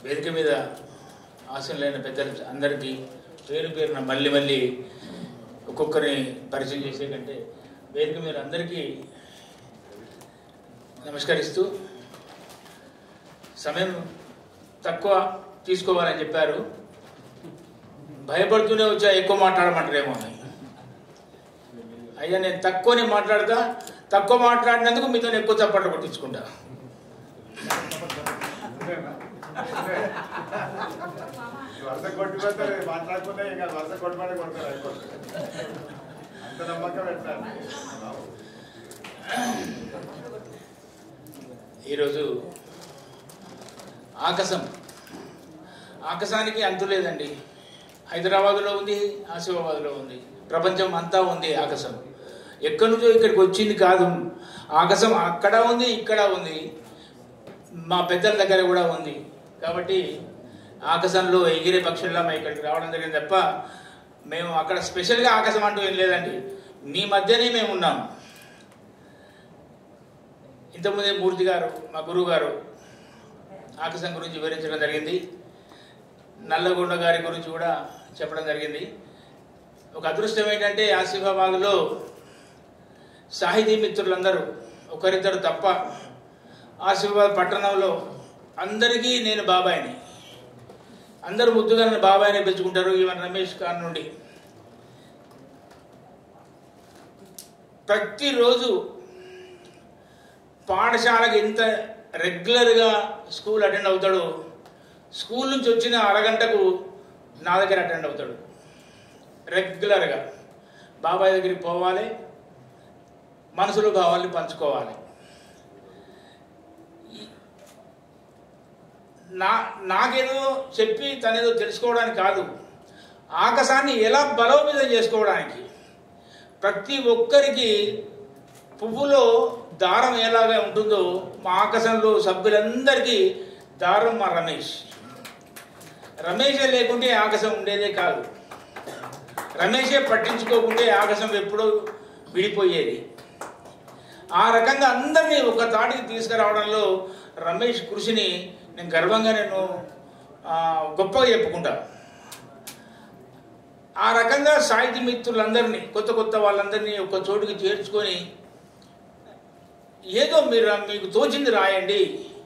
వేదిక మీద ఆశలైన పెద్దలు అందరికీ పేరు పేరున మళ్ళీ మళ్ళీ ఒక్కొక్కరిని పరిచయం చేసే కంటే వేదిక మీద అందరికీ నమస్కరిస్తూ సమయం తక్కువ తీసుకోవాలని చెప్పారు భయపడుతూనే వచ్చా ఎక్కువ మాట్లాడమంటారేమో అని అయ్యా నేను తక్కువనే మాట్లాడతా తక్కువ మాట్లాడినందుకు మీతో ఎక్కువ చప్పట్లు కొట్టించుకుంటా వరుస కొట్టిపోతారు మాట్లాడకపోతే ఇంకా వరుస కొట్టుబడి కొడతారు అయిపోతుంది అంత నమ్మకం పెట్టారు ఈరోజు ఆకాశం ఆకాశానికి అంతు లేదండి హైదరాబాద్లో ఉంది ఆసిఫాబాద్లో ఉంది ప్రపంచం అంతా ఉంది ఆకాశం ఎక్కడి నుంచో ఇక్కడికి వచ్చింది కాదు ఆకాశం అక్కడ ఉంది ఇక్కడ ఉంది మా పెద్దల దగ్గర కూడా ఉంది కాబట్టి ఆకాశంలో ఎగిరే పక్షుల్లా మేము ఇక్కడికి రావడం జరిగింది తప్ప మేము అక్కడ స్పెషల్గా ఆకాశం అంటూ ఏం లేదండి మీ మధ్యనే మేము ఉన్నాం ఇంతకుముందే మూర్తి గారు మా గురువు గారు ఆకాశం గురించి వివరించడం జరిగింది నల్లగొండ గారి గురించి కూడా చెప్పడం జరిగింది ఒక అదృష్టం ఏంటంటే ఆసిఫాబాద్లో సాహితీ మిత్రులందరూ ఒకరిద్దరు తప్ప ఆసిఫాబాద్ పట్టణంలో అందరికీ నేను బాబాయిని అందరూ ముద్దుగా నన్ను బాబాయిని పిలుచుకుంటారు ఈవెన్ రమేష్ ఖాన్ నుండి ప్రతిరోజు పాఠశాలకు ఎంత రెగ్యులర్గా స్కూల్ అటెండ్ అవుతాడో స్కూల్ నుంచి వచ్చిన అరగంటకు నా దగ్గర అటెండ్ అవుతాడు రెగ్యులర్గా బాబాయ్ దగ్గరికి పోవాలి మనసులో భావాల్ని పంచుకోవాలి ఈ- నా నాకేదో చెప్పి తనేదో తెలుసుకోవడానికి కాదు ఆకాశాన్ని ఎలా బలోపేతం చేసుకోవడానికి ప్రతి ఒక్కరికి పువ్వులో దారం ఎలాగా ఉంటుందో మా ఆకాశంలో సభ్యులందరికీ దారం మా రమేష్ రమేషే లేకుంటే ఆకాశం ఉండేదే కాదు రమేషే పట్టించుకోకుంటే ఆకాశం ఎప్పుడో విడిపోయేది ఆ రకంగా అందరినీ ఒక తాటికి తీసుకురావడంలో రమేష్ కృషిని నేను గర్వంగా నేను ఆ, గొప్పగా చెప్పుకుంటా ఆ రకంగా సాహితీ మిత్రులందరినీ కొత్త కొత్త వాళ్ళందరినీ ఒక చోటుకి చేర్చుకొని ఏదో మీరు మీకు తోచింది రాయండి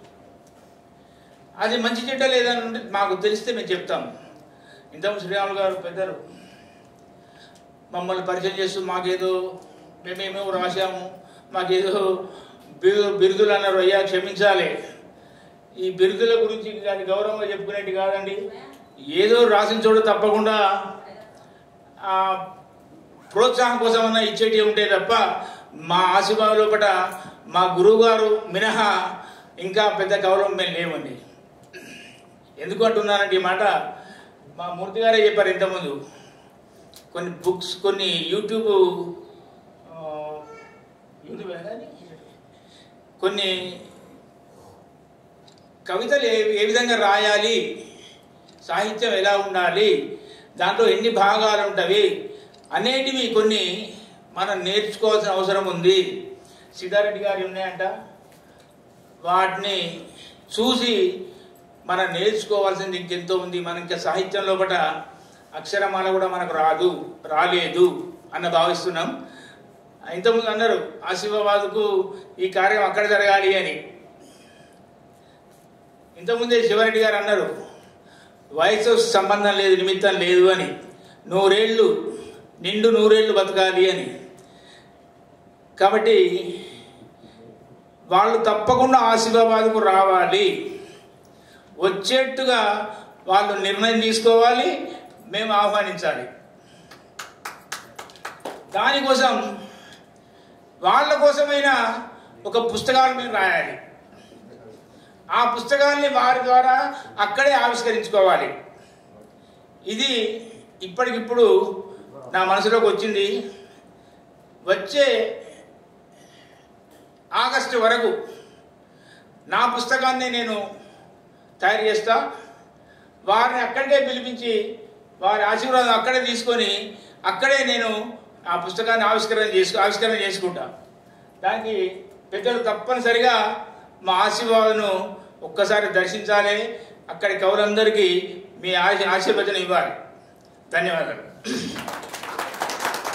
అది మంచి చెడ్డ లేదని ఉంటే మాకు తెలిస్తే మేము చెప్తాం ఇంతకు శ్రీరాములు గారు పెద్దలు మమ్మల్ని పరిచయం చేస్తూ మాకేదో మేమేమో రాశాము మాకేదో బిరు బిరుదులు అన్నారు అయ్యా క్షమించాలి ఈ బిరుదుల గురించి అది గౌరవంగా చెప్పుకునేది కాదండి ఏదో రాసిన చోట తప్పకుండా ఆ, ప్రోత్సాహం కోసమన్నా ఇచ్చేటివి ఉంటే తప్ప మా ఆశీర్వాద లోపల మా గురువు గారు మినహా ఇంకా పెద్ద గౌరవం మేము లేవండి ఎందుకు అంటున్నానంటే ఈ మాట మా మూర్తి గారే చెప్పారు ఇంతకుముందు కొన్ని బుక్స్ కొన్ని యూట్యూబ్ ఆ, యూట్యూబ్ ఏనా అది? కొన్ని కవితలు ఏ ఏ విధంగా రాయాలి సాహిత్యం ఎలా ఉండాలి దాంట్లో ఎన్ని భాగాలు ఉంటవి అనేటివి కొన్ని మనం నేర్చుకోవాల్సిన అవసరం ఉంది సిద్ధారెడ్డి గారి ఉన్నాయంట వాటిని చూసి మనం నేర్చుకోవాల్సింది ఇంకెంతో ఉంది మన ఇంకా సాహిత్యం లోపల అక్షరమాల కూడా మనకు రాదు రాలేదు అన్న భావిస్తున్నాం ఇంతకుముందు అన్నారు ఆసిఫాబాద్కు ఈ కార్యం అక్కడ జరగాలి అని ఇంతకుముందే శివారెడ్డి గారు అన్నారు వయసు సంబంధం లేదు నిమిత్తం లేదు అని నూరేళ్ళు నిండు నూరేళ్ళు బతకాలి అని కాబట్టి వాళ్ళు తప్పకుండా ఆసిఫాబాద్కు రావాలి వచ్చేట్టుగా వాళ్ళు నిర్ణయం తీసుకోవాలి మేము ఆహ్వానించాలి దానికోసం వాళ్ళ కోసమైనా ఒక పుస్తకాలు మేము రాయాలి ఆ పుస్తకాల్ని వారి ద్వారా అక్కడే ఆవిష్కరించుకోవాలి ఇది ఇప్పటికిప్పుడు నా మనసులోకి వచ్చింది వచ్చే ఆగస్టు వరకు నా పుస్తకాన్ని నేను తయారు చేస్తా వారిని అక్కడికే పిలిపించి వారి ఆశీర్వాదం అక్కడే తీసుకొని అక్కడే నేను ఆ పుస్తకాన్ని ఆవిష్కరణ చేసుకు ఆవిష్కరణ చేసుకుంటా దానికి పెద్దలు తప్పనిసరిగా మా ఆశీర్వాదను ఒక్కసారి దర్శించాలి అక్కడి కవులందరికీ మీ ఆశ ఆశీర్వచనం ఇవ్వాలి ధన్యవాదాలు